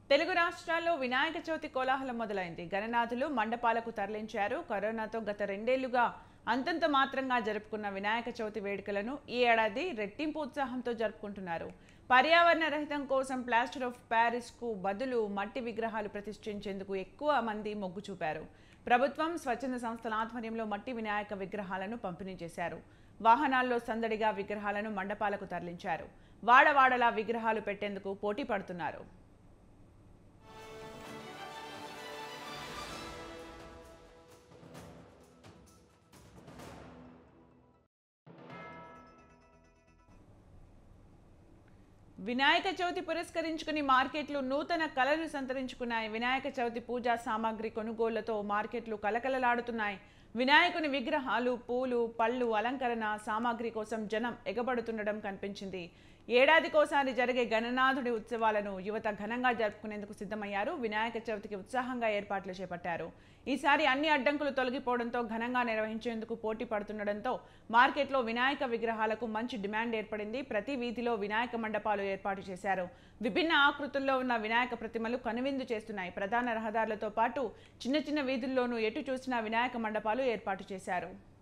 తెలుగు రాష్ట్రాల్లో వినాయక చవితి కోలాహలం మొదలైంది గణనాథులు మండపాలకు తరలించారు కరోనాతో గత రెండేళ్లుగా అంతంత మాత్రంగా జరుపుకున్న వినాయక చవితి వేడుకలను ఈ ఏడాది రెట్టింపు ఉత్సాహంతో జరుపుకుంటున్నారు పర్యావరణ రహితం కోసం ప్లాస్టర్ ఆఫ్ ప్యారిస్ కు బదులు మట్టి విగ్రహాలు ప్రతిష్ఠించేందుకు ఎక్కువ మంది మొగ్గు చూపారు ప్రభుత్వం స్వచ్ఛంద సంస్థల ఆధ్వర్యంలో మట్టి వినాయక విగ్రహాలను పంపిణీ చేశారు వాహనాల్లో సందడిగా విగ్రహాలను మండపాలకు తరలించారు వాడవాడలా విగ్రహాలు పెట్టేందుకు పోటీ పడుతున్నారు వినాయక చవితి పురస్కరించుకుని మార్కెట్లు నూతన కళను సంతరించుకున్నాయి వినాయక చవితి పూజా సామాగ్రి కొనుగోళ్లతో మార్కెట్లు కలకలలాడుతున్నాయి వినాయకుని విగ్రహాలు పూలు పళ్ళు అలంకరణ సామాగ్రి కోసం జనం ఎగబడుతుండడం కనిపించింది ఏడాదికోసారి జరిగే గణనాథుడి ఉత్సవాలను యువత ఘనంగా జరుపుకునేందుకు సిద్ధమయ్యారు వినాయక చవితికి ఉత్సాహంగా ఏర్పాట్లు చేపట్టారు ఈసారి అన్ని అడ్డంకులు తొలగిపోవడంతో ఘనంగా నిర్వహించేందుకు పోటీ పడుతుండడంతో మార్కెట్లో వినాయక విగ్రహాలకు మంచి డిమాండ్ ఏర్పడింది ప్రతి వీధిలో వినాయక మండపాలు ఏర్పాటు చేశారు విభిన్న ఆకృతుల్లో ఉన్న వినాయక ప్రతిమలు కనువిందు చేస్తున్నాయి ప్రధాన రహదారులతో పాటు చిన్న చిన్న వీధుల్లోనూ ఎటు చూసినా వినాయక మండపాలు ఏర్పాటు చేశారు